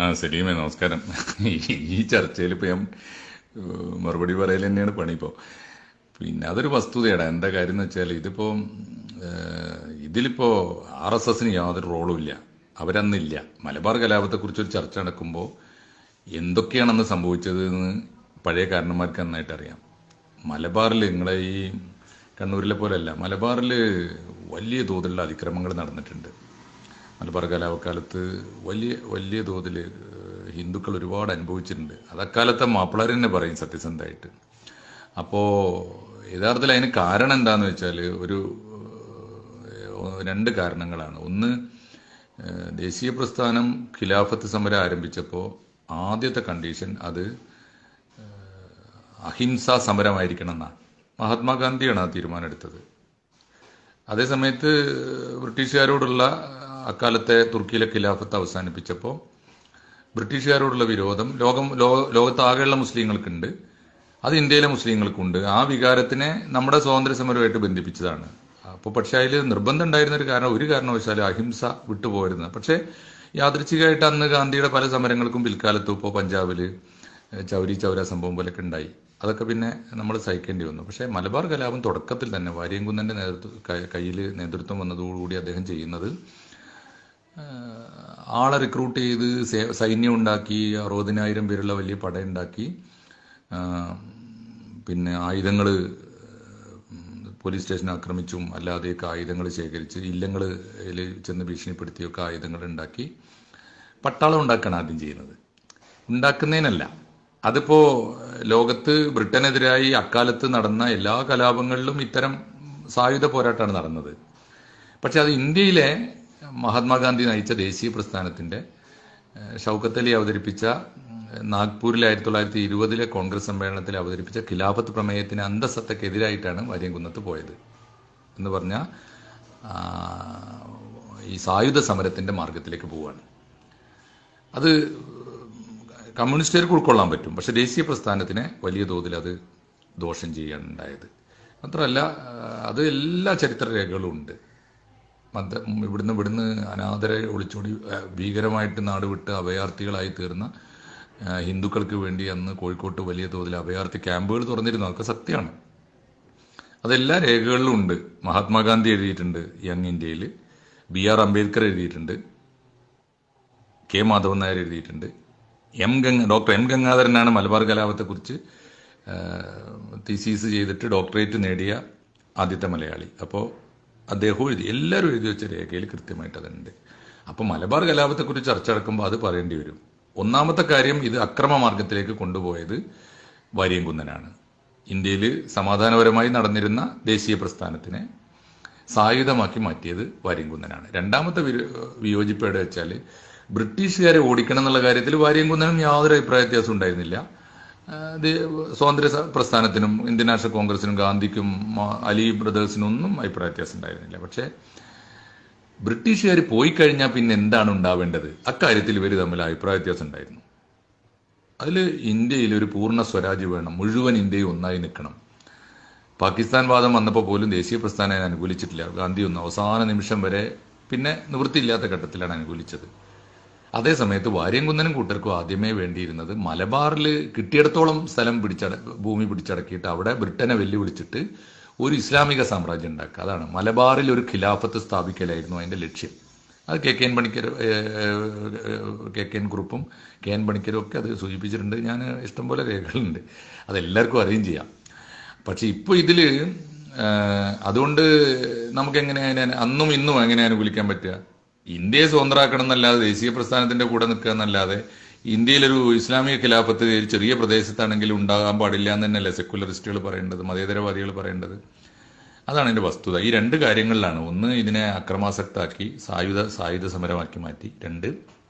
ആ സലീമേ നമസ്കാരം ഈ- ഈ ചർച്ചയിൽ ഇപ്പൊ ഞാൻ ഏഹ്, മറുപടി പറയൽ തന്നെയാണ് പണി ഇപ്പോൾ പിന്നെ അതൊരു വസ്തുതയാണ് എന്താ കാര്യം എന്ന് വെച്ചാൽ ഇതിപ്പോ ഏഹ്, ഇതിലിപ്പോ ആർ എസ് എസിന് യാതൊരു റോളും ഇല്ല അവരന്നില്ല മലബാർ കലാപത്തെക്കുറിച്ച് ഒരു ചർച്ച നടക്കുമ്പോൾ എന്തൊക്കെയാണെന്ന് സംഭവിച്ചത് എന്ന് പഴയ കാരണന്മാർക്ക് നന്നായിട്ട് അറിയാം മലബാറിൽ നിങ്ങളെ ഈ കണ്ണൂരിലെ പോലെയല്ല മലബാറിൽ വലിയ തോതിലുള്ള അതിക്രമങ്ങൾ നടന്നിട്ടുണ്ട് മലബാർ കലാപക്കാലത്ത് വലിയ വലിയ തോതിൽ ഹിന്ദുക്കൾ ഒരുപാട് അനുഭവിച്ചിട്ടുണ്ട് അത് അക്കാലത്തെ മാപ്പിളർ തന്നെ പറയും സത്യസന്ധമായിട്ട് അപ്പോൾ യഥാർത്ഥത്തിൽ അതിന് കാരണം എന്താന്ന് വെച്ചാൽ ഒരു ഏഹ്, രണ്ട് കാരണങ്ങളാണ് ഒന്ന് ഏഹ്, ദേശീയ പ്രസ്ഥാനം ഖിലാഫത്ത് സമരം ആരംഭിച്ചപ്പോൾ ആദ്യത്തെ കണ്ടീഷൻ അത് അഹിംസാ സമരമായിരിക്കണം എന്നാണ് മഹാത്മാഗാന്ധിയാണ് ആ തീരുമാനം എടുത്തത് അതേസമയത്ത് ബ്രിട്ടീഷുകാരോടുള്ള അക്കാലത്തെ തുർക്കിയിലെ ഖിലാഫത്ത് അവസാനിപ്പിച്ചപ്പോൾ ബ്രിട്ടീഷുകാരോടുള്ള വിരോധം ലോകം ലോ- ലോകത്താകെയുള്ള മുസ്ലിങ്ങൾക്കുണ്ട് അത് ഇന്ത്യയിലെ മുസ്ലിങ്ങൾക്കുണ്ട് ആ വികാരത്തിനെ നമ്മുടെ സ്വാതന്ത്ര്യ സമരമായിട്ട് ബന്ധിപ്പിച്ചതാണ് അപ്പോൾ പക്ഷേ അതിൽ നിർബന്ധം ഉണ്ടായിരുന്ന ഒരു കാരണം ഒരു കാരണവശാലും അഹിംസ വിട്ടുപോരുന്നത് പക്ഷേ യാദൃച്ഛികമായിട്ട് അന്ന് ഗാന്ധിയുടെ പല സമരങ്ങൾക്കും പിൽക്കാലത്തും ഇപ്പോൾ പഞ്ചാബില് ചൗരി ചൗര സംഭവം പോലൊക്കെ ഉണ്ടായി അതൊക്കെ പിന്നെ നമ്മൾ സഹിക്കേണ്ടി വന്നു പക്ഷേ മലബാർ കലാപം തുടക്കത്തിൽ തന്നെ വാര്യംകുന്നന്റെ നേതൃത്വ കയ്യിൽ നേതൃത്വം വന്നതോടുകൂടി അദ്ദേഹം ചെയ്യുന്നത് ആഹ് ആളെ റിക്രൂട്ട് ചെയ്ത് സേ- സൈന്യം ഉണ്ടാക്കി അറുപതിനായിരം പേരുള്ള വലിയ പടയുണ്ടാക്കി ആഹ് പിന്നെ ആയുധങ്ങൾ പോലീസ് സ്റ്റേഷൻ ആക്രമിച്ചും അല്ലാതെയൊക്കെ ആയുധങ്ങൾ ശേഖരിച്ച് ഇല്ലങ്ങളിൽ ചെന്ന് ഭീഷണിപ്പെടുത്തിയൊക്കെ ആയുധങ്ങൾ ഉണ്ടാക്കി പട്ടാളം ഉണ്ടാക്കുകയാണ് ആദ്യം ചെയ്യുന്നത് ഉണ്ടാക്കുന്നതിനല്ല അതിപ്പോ ലോകത്ത് ബ്രിട്ടനെതിരായി അക്കാലത്ത് നടന്ന എല്ലാ കലാപങ്ങളിലും ഇത്തരം സായുധ പോരാട്ടമാണ് നടന്നത് പക്ഷെ അത് ഇന്ത്യയിലെ മഹാത്മാഗാന്ധി നയിച്ച ദേശീയ പ്രസ്ഥാനത്തിന്റെ ഏഹ്, ഷൗക്കത്ത് അലി അവതരിപ്പിച്ച ഏഹ്, നാഗ്പൂരിൽ ആയിരത്തി തൊള്ളായിരത്തി ഇരുപതിലെ കോൺഗ്രസ് സമ്മേളനത്തിൽ അവതരിപ്പിച്ച ഖിലാഫത്ത് പ്രമേയത്തിന് അന്തസത്തക്കെതിരായിട്ടാണ് വാര്യംകുന്നത്ത് പോയത് എന്ന് പറഞ്ഞാൽ ഈ സായുധ സമരത്തിന്റെ മാർഗത്തിലേക്ക് പോവുകയാണ് അത് കമ്മ്യൂണിസ്റ്റുകാർക്ക് ഉൾക്കൊള്ളാൻ പറ്റും പക്ഷെ ദേശീയ പ്രസ്ഥാനത്തിനെ വലിയ തോതിൽ അത് ദോഷം ചെയ്യാണ് ഉണ്ടായത് മാത്രമല്ല ആ, അത് എല്ലാ ചരിത്ര രേഖകളും ഉണ്ട് മത ഇവിടുന്ന് ഇവിടുന്ന് അനാഥരെ ഒളിച്ചോടി ആ, ഭീകരമായിട്ട് നാട് വിട്ട് അഭയാർത്ഥികളായി തീർന്ന ആ, ഹിന്ദുക്കൾക്ക് വേണ്ടി അന്ന് കോഴിക്കോട്ട് വലിയ തോതിൽ അഭയാർത്ഥി ക്യാമ്പുകൾ തുറന്നിരുന്നു അതൊക്കെ സത്യമാണ് അതെല്ലാ രേഖകളിലും ഉണ്ട് മഹാത്മാഗാന്ധി എഴുതിയിട്ടുണ്ട് യങ് ഇന്ത്യയിൽ ബി ആർ അംബേദ്കർ എഴുതിയിട്ടുണ്ട് കെ മാധവൻ നായർ എഴുതിയിട്ടുണ്ട് എം ഗംഗ ഡോക്ടർ എം ഗംഗാധരനാണ് മലബാർ കലാപത്തെക്കുറിച്ച് തീസീസ് ചെയ്തിട്ട് ഡോക്ടറേറ്റ് നേടിയ ആദ്യത്തെ മലയാളി അപ്പോൾ അദ്ദേഹവും എഴുതി എല്ലാവരും എഴുതി വെച്ച രേഖയിൽ കൃത്യമായിട്ട് അതുണ്ട് അപ്പോൾ മലബാർ കലാപത്തെക്കുറിച്ച് ചർച്ച നടക്കുമ്പോൾ അത് പറയേണ്ടി വരും ഒന്നാമത്തെ കാര്യം ഇത് അക്രമ മാർഗത്തിലേക്ക് കൊണ്ടുപോയത് വാര്യംകുന്നനാണ് ഇന്ത്യയിൽ സമാധാനപരമായി നടന്നിരുന്ന ദേശീയ പ്രസ്ഥാനത്തിനെ സായുധമാക്കി മാറ്റിയത് വാര്യംകുന്നനാണ് രണ്ടാമത്തെ വിര- വിയോജിപ്പ് എവിടെ വെച്ചാൽ ബ്രിട്ടീഷുകാരെ ഓടിക്കണം എന്നുള്ള കാര്യത്തിൽ വാര്യംകുന്നനും യാതൊരു അഭിപ്രായ വ്യത്യാസം ഉണ്ടായിരുന്നില്ല ആ, ഇത് സ്വാതന്ത്ര്യ സ- പ്രസ്ഥാനത്തിനും ഇന്ത്യൻ നാഷണൽ കോൺഗ്രസിനും ഗാന്ധിക്കും മ- അലി ബ്രദേഴ്സിനും ഒന്നും അഭിപ്രായ വ്യത്യാസം ഉണ്ടായിരുന്നില്ല പക്ഷേ ബ്രിട്ടീഷുകാർ പോയി കഴിഞ്ഞാൽ പിന്നെ എന്താണ് ഉണ്ടാവേണ്ടത് അക്കാര്യത്തിൽ ഇവർ തമ്മിൽ അഭിപ്രായ വ്യത്യാസം ഉണ്ടായിരുന്നു അതിൽ ഇന്ത്യയിൽ ഒരു പൂർണ്ണ സ്വരാജ് വേണം മുഴുവൻ ഇന്ത്യയും ഒന്നായി നിൽക്കണം പാകിസ്ഥാൻ വാദം വന്നപ്പോൾ പോലും ദേശീയ പ്രസ്ഥാനം അതിനെ അനുകൂലിച്ചിട്ടില്ല ഗാന്ധി ഒന്നും അവസാന നിമിഷം വരെ പിന്നെ നിവൃത്തിയില്ലാത്ത ഘട്ടത്തിലാണ് അനുകൂലിച്ചത് അതേസമയത്ത് വാര്യംകുന്നനും കൂട്ടർക്കും ആദ്യമേ വേണ്ടിയിരുന്നത് മലബാറിൽ കിട്ടിയിടത്തോളം സ്ഥലം പിടിച്ചട ഭൂമി പിടിച്ചടക്കിയിട്ട് അവിടെ ബ്രിട്ടനെ വെല്ലുവിളിച്ചിട്ട് ഒരു ഇസ്ലാമിക സാമ്രാജ്യം ഉണ്ടാക്കുക അതാണ് മലബാറിൽ ഒരു ഖിലാഫത്ത് സ്ഥാപിക്കലായിരുന്നു അതിന്റെ ലക്ഷ്യം അത് K K N Panicker K K N കുറുപ്പും കെ എൻ പണിക്കരും ഒക്കെ അത് സൂചിപ്പിച്ചിട്ടുണ്ട് ഞാൻ ഇഷ്ടംപോലെ രേഖകളുണ്ട് അതെല്ലാവർക്കും അറിയുകയും ചെയ്യാം പക്ഷെ ഇപ്പോൾ ഇതിൽ അതുകൊണ്ട് നമുക്ക് എങ്ങനെ അതിനെ അന്നും ഇന്നും എങ്ങനെ അനുകൂലിക്കാൻ പറ്റുക ഇന്ത്യയെ സ്വതന്ത്രമാക്കണം എന്നല്ലാതെ ദേശീയ പ്രസ്ഥാനത്തിന്റെ കൂടെ നിൽക്കുക എന്നല്ലാതെ ഇന്ത്യയിലൊരു ഇസ്ലാമിക ഖിലാഫത്ത് ഒരു ചെറിയ പ്രദേശത്താണെങ്കിലും ഉണ്ടാകാൻ പാടില്ല എന്ന് തന്നെയല്ലേ സെക്കുലറിസ്റ്റുകൾ പറയേണ്ടത് മതേതരവാദികൾ പറയേണ്ടത് അതാണ് ഇതിന്റെ വസ്തുത ഈ രണ്ട് കാര്യങ്ങളിലാണ് ഒന്ന് ഇതിനെ അക്രമാസക്താക്കി സായുധ സായുധ സമരമാക്കി മാറ്റി രണ്ട്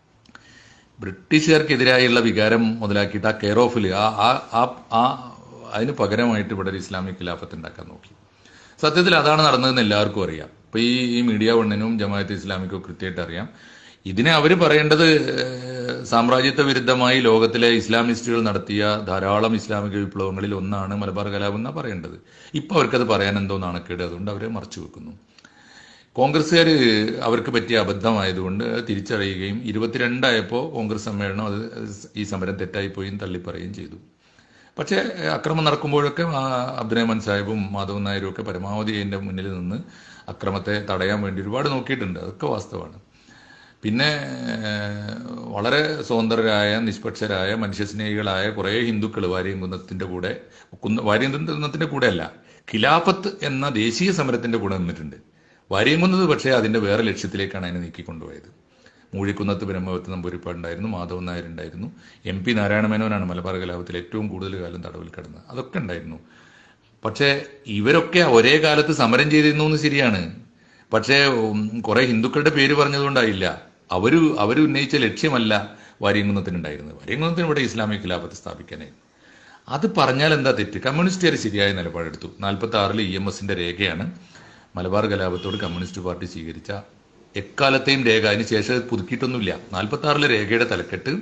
ബ്രിട്ടീഷുകാർക്കെതിരായുള്ള വികാരം മുതലാക്കിയിട്ട് ആ കെയർ ഓഫിൽ ആ ആ- ആ ആ അതിന് പകരമായിട്ട് ഇവിടെ ഒരു ഇസ്ലാമിക് ഖിലാഫത്ത് ഉണ്ടാക്കാൻ നോക്കി സത്യത്തിൽ അതാണ് നടന്നതെന്ന് എല്ലാവർക്കും അറിയാം ഇപ്പൊ ഈ ഈ മീഡിയ വണ്ണിനും ജമാഅത്ത് ഇസ്ലാമിക്കും കൃത്യമായിട്ട് അറിയാം ഇതിനെ അവർ പറയേണ്ടത് ഏഹ്, സാമ്രാജ്യത്വ വിരുദ്ധമായി ലോകത്തിലെ ഇസ്ലാമിസ്റ്റുകൾ നടത്തിയ ധാരാളം ഇസ്ലാമിക വിപ്ലവങ്ങളിൽ ഒന്നാണ് മലബാർ കലാപം എന്നാ പറയേണ്ടത് ഇപ്പൊ അവർക്കത് പറയാൻ എന്തോ നാണക്കേട് അതുകൊണ്ട് അവരെ മറച്ചു വെക്കുന്നു കോൺഗ്രസ്സുകാർ അവർക്ക് പറ്റിയ അബദ്ധമായതുകൊണ്ട് അത് തിരിച്ചറിയുകയും ഇരുപത്തിരണ്ടായപ്പോൾ കോൺഗ്രസ് സമ്മേളനം അത് ഈ സമരം തെറ്റായിപ്പോയും തള്ളിപ്പറയുകയും ചെയ്തു പക്ഷേ അക്രമം നടക്കുമ്പോഴൊക്കെ ആ അബ്ദുറഹ്മാൻ സാഹിബും മാധവൻ നായരും ഒക്കെ പരമാവധി അതിൻ്റെ മുന്നിൽ നിന്ന് അക്രമത്തെ തടയാൻ വേണ്ടി ഒരുപാട് നോക്കിയിട്ടുണ്ട് അതൊക്കെ വാസ്തവമാണ് പിന്നെ ഏഹ്, വളരെ സ്വതന്ത്രരായ നിഷ്പക്ഷരായ മനുഷ്യസ്നേഹികളായ കുറേ ഹിന്ദുക്കൾ വാര്യംകുന്നത്തിൻ്റെ കൂടെ കുന്ന വാര്യംകുന്നത്തിൻ്റെ കൂടെ അല്ല ഖിലാഫത്ത് എന്ന ദേശീയ സമരത്തിൻ്റെ കൂടെ നിന്നിട്ടുണ്ട് വാര്യംകുന്നത് പക്ഷേ അതിൻ്റെ വേറെ ലക്ഷ്യത്തിലേക്കാണ് അതിനെ നീക്കിക്കൊണ്ടുപോയത് മൂഴിക്കുന്നത്ത് ബ്രഹ്മവത്ത് നമ്പൂരിപ്പാടുണ്ടായിരുന്നു മാധവൻ നായർ ഉണ്ടായിരുന്നു എം പി നാരായണ മേനോനാണ് മലബാർ കലാപത്തിൽ ഏറ്റവും കൂടുതൽ കാലം തടവിൽ കിടന്നത് അതൊക്കെ ഉണ്ടായിരുന്നു പക്ഷേ ഇവരൊക്കെ ഒരേ കാലത്ത് സമരം ചെയ്തിരുന്നു എന്ന് ശരിയാണ് പക്ഷേ ഉം, കുറെ ഹിന്ദുക്കളുടെ പേര് പറഞ്ഞതുകൊണ്ടായില്ല അവര് അവർ ഉന്നയിച്ച ലക്ഷ്യമല്ല വാര്യംകുന്നത്തിനുണ്ടായിരുന്നത് വാര്യംകുന്നത്തിന് ഇവിടെ ഇസ്ലാമിക് ഖിലാഫത്ത് സ്ഥാപിക്കാനായിരുന്നു അത് പറഞ്ഞാൽ എന്താ തെറ്റ് കമ്മ്യൂണിസ്റ്റുകാർ ശരിയായ നിലപാടെടുത്തു നാൽപ്പത്തി ആറിൽ ഇ എം എസിന്റെ രേഖയാണ് മലബാർ കലാപത്തോട് കമ്മ്യൂണിസ്റ്റ് പാർട്ടി സ്വീകരിച്ച എക്കാലത്തെയും രേഖ അതിന് ശേഷം അത് പുതുക്കിയിട്ടൊന്നുമില്ല നാൽപ്പത്തി ആറിലെ രേഖയുടെ തലക്കെട്ട്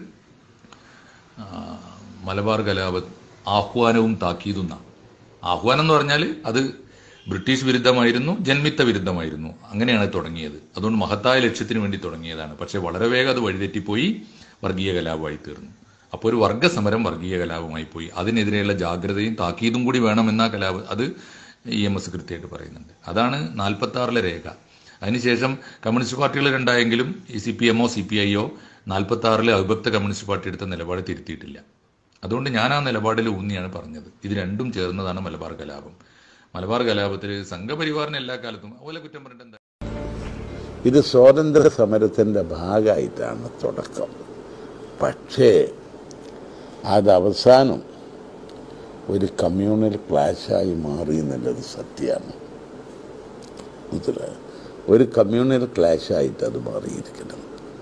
ആ, മലബാർ കലാപ ആഹ്വാനവും താക്കീതും എന്നാണ് ആഹ്വാനം എന്ന് പറഞ്ഞാൽ അത് ബ്രിട്ടീഷ് വിരുദ്ധമായിരുന്നു ജന്മിത്ത വിരുദ്ധമായിരുന്നു അങ്ങനെയാണ് അത് തുടങ്ങിയത് അതുകൊണ്ട് മഹത്തായ ലക്ഷ്യത്തിന് വേണ്ടി തുടങ്ങിയതാണ് പക്ഷേ വളരെ വേഗം അത് വഴിതെറ്റിപ്പോയി വർഗീയ കലാപമായി തീർന്നു അപ്പോൾ ഒരു വർഗ സമരം വർഗീയ കലാപമായി പോയി അതിനെതിരെയുള്ള ജാഗ്രതയും താക്കീതും കൂടി വേണമെന്ന കലാപ അത് ഇ എം എസ് കൃത്യമായിട്ട് പറയുന്നുണ്ട് അതാണ് നാൽപ്പത്തി ആറിലെ രേഖ അതിനുശേഷം കമ്മ്യൂണിസ്റ്റ് പാർട്ടികൾ രണ്ടായെങ്കിലും ഈ സി പി എമ്മോ സി പി ഐയോ നാൽപ്പത്തി ആറിലെ അവിഭക്ത കമ്മ്യൂണിസ്റ്റ് പാർട്ടി എടുത്ത നിലപാട് തിരുത്തിയിട്ടില്ല അതുകൊണ്ട് ഞാൻ ആ നിലപാടിൽ ഊന്നിയാണ് പറഞ്ഞത് ഇത് രണ്ടും ചേർന്നതാണ് മലബാർ കലാപം മലബാർ കലാപത്തിൽ സംഘപരിവാറിന് എല്ലാ കാലത്തും അതുപോലെ കുറ്റം പറഞ്ഞിട്ട് എന്താ ഇത് സ്വാതന്ത്ര്യ സമരത്തിൻ്റെ ഭാഗമായിട്ടാണ് തുടക്കം പക്ഷേ അത് അവസാനം ഒരു കമ്മ്യൂണൽ ക്ലാഷായി മാറി എന്നുള്ളത് സത്യമാണ് മനസ്സിലായോ ഒരു കമ്മ്യൂണൽ ക്ലാഷായിട്ട് അത് മാറിയിരിക്കണം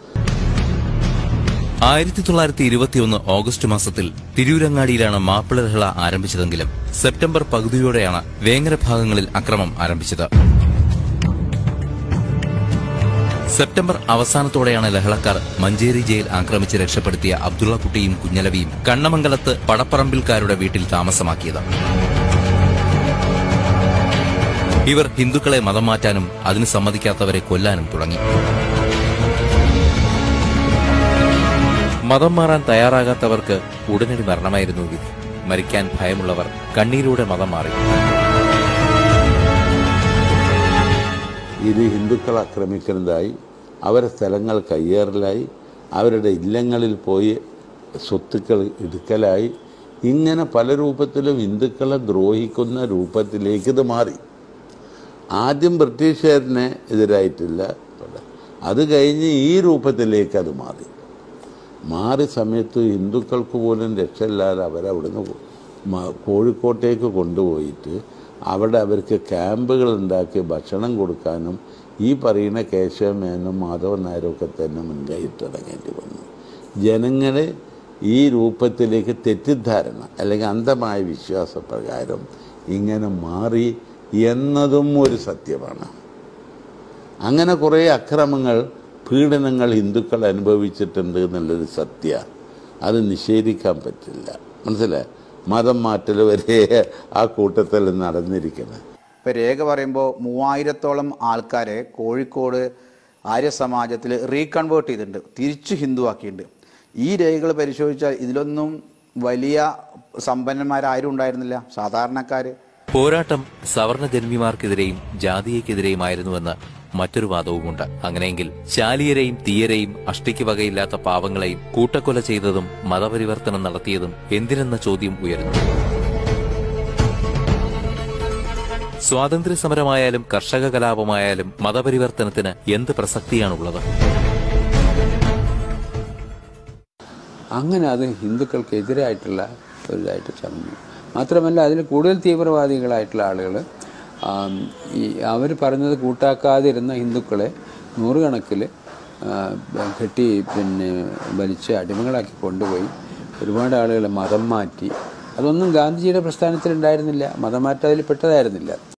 ആയിരത്തി തൊള്ളായിരത്തി ഇരുപത്തിയൊന്ന് ഓഗസ്റ്റ് മാസത്തിൽ തിരൂരങ്ങാടിയിലാണ് മാപ്പിള ആരംഭിച്ചതെങ്കിലും സെപ്റ്റംബർ പകുതിയോടെയാണ് വേങ്ങര ഭാഗങ്ങളിൽ അക്രമം ആരംഭിച്ചത് സെപ്റ്റംബർ അവസാനത്തോടെയാണ് ലഹളക്കാർ മഞ്ചേരി ജയിൽ ആക്രമിച്ച് രക്ഷപ്പെടുത്തിയ അബ്ദുള്ളക്കുട്ടിയും കുഞ്ഞലവിയും കണ്ണമംഗലത്ത് പടപ്പറമ്പിൽക്കാരുടെ വീട്ടിൽ താമസമാക്കിയത് ഇവർ ഹിന്ദുക്കളെ മതം മാറ്റാനും അതിന് സമ്മതിക്കാത്തവരെ കൊല്ലാനും തുടങ്ങി മതം മാറാൻ തയ്യാറാകാത്തവർക്ക് ഉടനടി മരണമായിരുന്നു വിധി മരിക്കാൻ ഭയമുള്ളവർ കണ്ണീരോടെ മതം മാറി ഇത് ഹിന്ദുക്കൾ ആക്രമിക്കുന്നതായി അവരുടെ സ്ഥലങ്ങൾ കയ്യേറലായി അവരുടെ ഇല്ലങ്ങളിൽ പോയി സ്വത്തുക്കൾ എടുക്കലായി ഇങ്ങനെ പല രൂപത്തിലും ഹിന്ദുക്കളെ ദ്രോഹിക്കുന്ന രൂപത്തിലേക്ക് ഇത് മാറി ആദ്യം ബ്രിട്ടീഷുകാരനെ എതിരായിട്ടില്ല അത് കഴിഞ്ഞ് ഈ രൂപത്തിലേക്ക് അത് മാറി മാറിയ സമയത്ത് ഹിന്ദുക്കൾക്ക് പോലും രക്ഷയില്ലാതെ അവരവിടുന്ന് കൊ- മ- കോഴിക്കോട്ടേക്ക് കൊണ്ടുപോയിട്ട് അവിടെ അവർക്ക് ക്യാമ്പുകൾ ഉണ്ടാക്കി ഭക്ഷണം കൊടുക്കാനും ഈ പറയുന്ന കേശവമേനും മാധവൻ നായരും ഒക്കെ തന്നെ മുൻകൈയിട്ടിറങ്ങേണ്ടി വന്നു ജനങ്ങളെ ഈ രൂപത്തിലേക്ക് തെറ്റിദ്ധാരണ അല്ലെങ്കിൽ അന്ധമായ വിശ്വാസപ്രകാരം ഇങ്ങനെ മാറി എന്നതും ഒരു സത്യമാണ് അങ്ങനെ കുറേ അക്രമങ്ങൾ പീഡനങ്ങൾ ഹിന്ദുക്കൾ അനുഭവിച്ചിട്ടുണ്ട് എന്നുള്ളൊരു സത്യ അത് നിഷേധിക്കാൻ പറ്റില്ല മനസ്സിലായി മതം മാറ്റൽ വരെ ആ കൂട്ടത്തിൽ നടന്നിരിക്കുന്നത് ഇപ്പം രേഖ പറയുമ്പോൾ മൂവായിരത്തോളം ആൾക്കാരെ കോഴിക്കോട് ആര്യ സമാജത്തിൽ റീകൺവേർട്ട് ചെയ്തിട്ടുണ്ട് തിരിച്ചു ഹിന്ദുവാക്കിയിട്ടുണ്ട് ഈ രേഖകൾ പരിശോധിച്ചാൽ ഇതിലൊന്നും വലിയ സമ്പന്നന്മാരാരും ഉണ്ടായിരുന്നില്ല സാധാരണക്കാർ പോരാട്ടം സവർണ ജന്മിമാർക്കെതിരെയും ജാതീയക്കെതിരെയുമായിരുന്നുവെന്ന് മറ്റൊരു വാദവുമുണ്ട് അങ്ങനെയെങ്കിൽ ശാലിയരെയും തീയരെയും അഷ്ടിക്ക് വകയില്ലാത്ത പാവങ്ങളെയും കൂട്ടക്കൊല ചെയ്തതും മതപരിവർത്തനം നടത്തിയതും എന്തിനെന്ന ചോദ്യം ഉയരുന്നു സ്വാതന്ത്ര്യ സമരമായാലും കർഷക കലാപമായാലും മതപരിവർത്തനത്തിന് എന്ത് പ്രസക്തിയാണുള്ളത് അങ്ങനെ അത് ഹിന്ദുക്കൾക്കെതിരായിട്ടുള്ള ഒരു ഇതായിട്ട് ചമഞ്ഞു മാത്രമല്ല അതിൽ കൂടുതൽ തീവ്രവാദികളായിട്ടുള്ള ആളുകൾ ഈ അവർ പറഞ്ഞത് കൂട്ടാക്കാതിരുന്ന ഹിന്ദുക്കളെ നൂറുകണക്കിൽ ആ, കെട്ടി പിന്നെ വലിച്ച് അടിമകളാക്കി കൊണ്ടുപോയി ഒരുപാട് ആളുകൾ മതം മാറ്റി അതൊന്നും ഗാന്ധിജിയുടെ പ്രസ്ഥാനത്തിൽ ഉണ്ടായിരുന്നില്ല മതം മാറ്റം അതിൽ പെട്ടതായിരുന്നില്ല